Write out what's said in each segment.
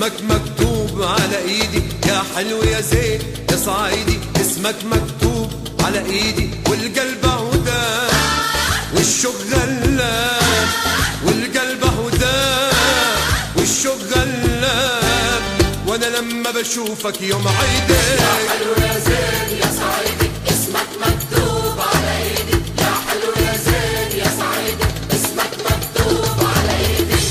اسمك مكتوب على ايدي يا حلو يا زين يا صعيدي اسمك مكتوب على ايدي والقلب هدى والشوق غلاب والقلب هدى والشوق غلاب وانا لما بشوفك يوم عيدك حلو يا زين يا صعيدي اسمك مكتوب على ايدي يا حلو يا زين يا صعيدي اسمك مكتوب على ايدي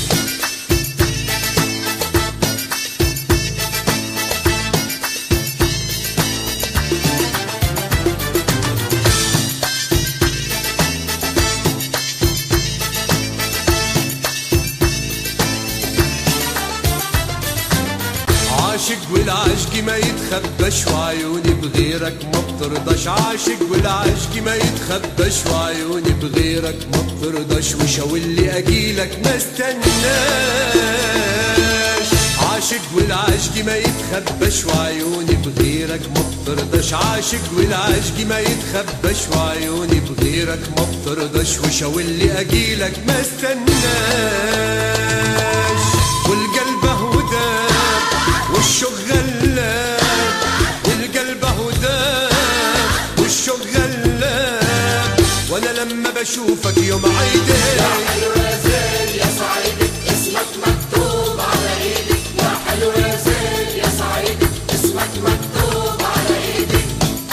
عاشق والعشق ما يتخبش وعيوني بغيرك ما بترضاش عاشق والعشق ما يتخبش وعيوني بغيرك ما بترضاش وشاولي اجيلك ما استناش عاشق والعشق ما يتخبش وعيوني بغيرك ما بترضاش عاشق والعشق ما يتخبش وعيوني بغيرك ما بترضاش وشاولي اجيلك ما استناش والقلب هدى والشوق غلاب والقلب هدى والشوق غلاب وانا لما بشوفك يوم عيدك حلو يا زين يا صعيدي اسمك مكتوب على ايدي يا حلو يا زين يا صعيدي اسمك مكتوب على ايدي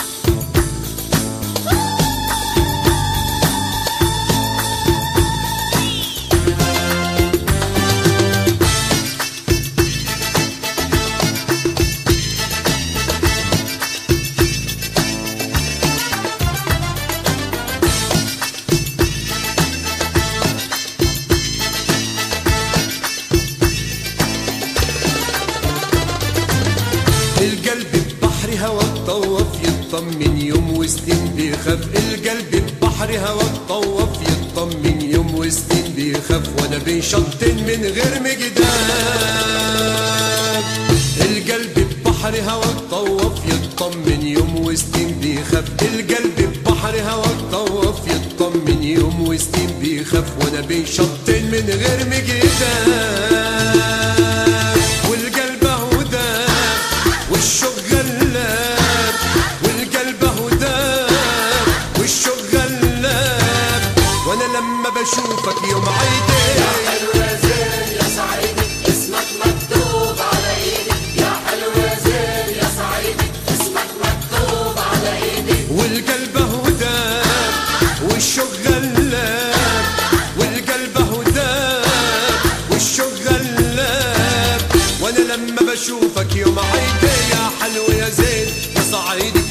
القلب ببحر هوا الطوف يطمن يوم وسنين بيخاف القلب ببحر هوا الطوف يطمن يوم وسنين بيخاف وانا بين شطين من غير مجدال القلب ببحر هوا الطوف يطمن يوم وسنين بيخاف القلب ببحر هوا الطوف يطمن يوم وسنين بيخاف وانا بين شطين من غير مجدال والقلب هدى والشوق غلاب والقلب هدى والشوق غلاب وانا لما بشوفك يوم عيدك حلو يا زين يا صعيدي اسمك مكتوب على ايدي يا حلو يا زين يا صعيدي اسمك مكتوب على ايدي والقلب هدى والشوق غلاب والقلب هدى والشوق غلاب وانا لما بشوفك يوم عيدي يا حلو يا زين يا صعيدي